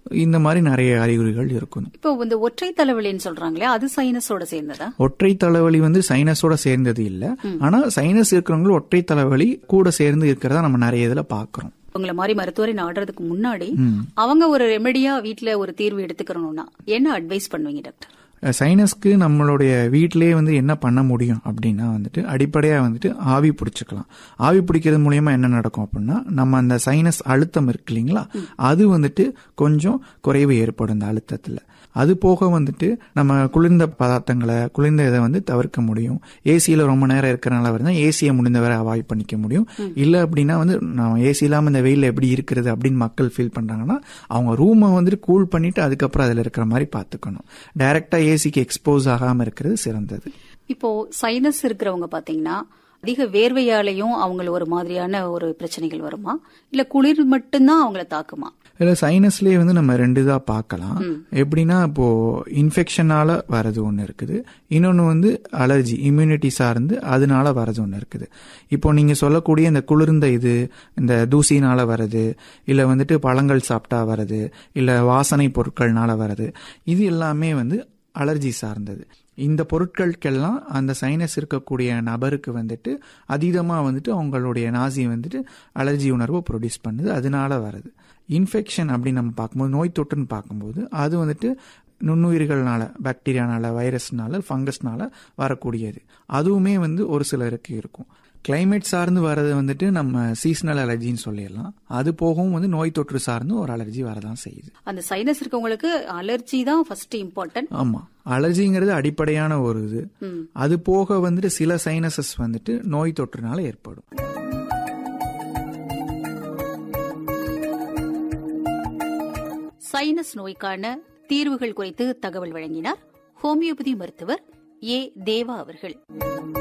இந்த மாதிரி நிறைய அறிகுறிகள் இருக்கும் இப்போ இந்த ஒற்றை தலைவலின்னு சொல்றாங்களே அது சைனஸோட சேர்ந்ததா ஒற்றை தலைவலி வந்து சைனஸோட சேர்ந்தது இல்ல ஆனா சைனஸ் இருக்கிறவங்களும் ஒற்றை தலைவலி கூட சேர்ந்து இருக்கிறதா நம்ம நிறைய இதுல பாக்குறோம் உங்களை மாதிரி மருத்துவரை நாடுறதுக்கு முன்னாடி அவங்க ஒரு ரெமெடியா வீட்ல ஒரு தீர்வு எடுத்துக்கணும்னா என்ன அட்வைஸ் பண்ணுவீங்க டாக்டர் சைனஸ்க்கு நம்மளுடைய வீட்டிலேயே வந்து என்ன பண்ண முடியும் அப்படின்னா வந்துட்டு அடிப்படையாக வந்துட்டு ஆவி பிடிச்சிக்கலாம் ஆவி பிடிக்கிறது மூலியமா என்ன நடக்கும் அப்படின்னா நம்ம அந்த சைனஸ் அழுத்தம் இருக்கு இல்லைங்களா அது வந்துட்டு கொஞ்சம் குறைவு ஏற்படும் இந்த அழுத்தத்தில் அது போக வந்துட்டு நம்ம குளிர்ந்த பதார்த்தங்களை குளிர்ந்த இதை வந்து தவிர்க்க முடியும் ஏசியில் ரொம்ப நேரம் இருக்கிறனால வருதுன்னா ஏசியை முடிந்தவரை அவாய்ட் பண்ணிக்க முடியும் இல்லை அப்படின்னா வந்து நம்ம ஏசி இல்லாமல் இந்த வெயில் எப்படி இருக்கிறது அப்படின்னு மக்கள் ஃபீல் பண்ணுறாங்கன்னா அவங்க ரூமை வந்துட்டு கூல் பண்ணிட்டு அதுக்கப்புறம் அதில் இருக்கிற மாதிரி பார்த்துக்கணும் டைரெக்டாக ஏசிக்கு எக்ஸ்போஸ் ஆகாமல் இருக்கிறது சிறந்தது இப்போ சைனஸ் இருக்கிறவங்க பாத்தீங்கன்னா அதிக வேர்வையாலையும் அவங்கள ஒரு மாதிரியான ஒரு பிரச்சனைகள் வருமா இல்ல குளிர் மட்டும்தான் அவங்கள தாக்குமா இல்லை சைனஸ்லேயே வந்து நம்ம ரெண்டு இதாக பார்க்கலாம் எப்படின்னா இப்போ இன்ஃபெக்ஷனால வரது ஒன்று இருக்குது இன்னொன்று வந்து அலர்ஜி இம்யூனிட்டி சார்ந்து அதனால வரது ஒன்று இருக்குது இப்போ நீங்கள் சொல்லக்கூடிய இந்த குளிர்ந்த இது இந்த தூசினால வரது இல்லை வந்துட்டு பழங்கள் சாப்பிட்டா வரது இல்லை வாசனை பொருட்கள்னால வரது இது எல்லாமே வந்து அலர்ஜி சார்ந்தது இந்த பொருட்களுக்கெல்லாம் அந்த சைனஸ் இருக்கக்கூடிய நபருக்கு வந்துட்டு அதீதமாக வந்துட்டு அவங்களுடைய நாசி வந்துட்டு அலர்ஜி உணர்வை ப்ரொடியூஸ் பண்ணுது அதனால வருது இன்ஃபெக்ஷன் அப்படின்னு நம்ம பார்க்கும்போது நோய் தொற்றுன்னு பார்க்கும்போது அது வந்துட்டு நுண்ணுயிர்கள்னால பாக்டீரியானால வைரஸ்னால ஃபங்கஸ்னால வரக்கூடியது அதுவுமே வந்து ஒரு சிலருக்கு இருக்கும் கிளைமேட் சார்ந்து வர்றது வந்துட்டு நம்ம சீசனல் அலர்ஜின்னு சொல்லிடலாம் அது போகவும் வந்து நோய் தொற்று சார்ந்து ஒரு அலர்ஜி வரதான் செய்யுது அந்த சைனஸ் இருக்கவங்களுக்கு அலர்ஜி தான் ஃபர்ஸ்ட் இம்பார்ட்டன்ட் ஆமா அலர்ஜிங்கிறது அடிப்படையான ஒரு இது அது போக வந்துட்டு சில சைனசஸ் வந்துட்டு நோய் தொற்றுனால ஏற்படும் சைனஸ் நோய்க்கான தீர்வுகள் குறித்து தகவல் வழங்கினார் ஹோமியோபதி மருத்துவர் ஏ தேவா அவர்கள்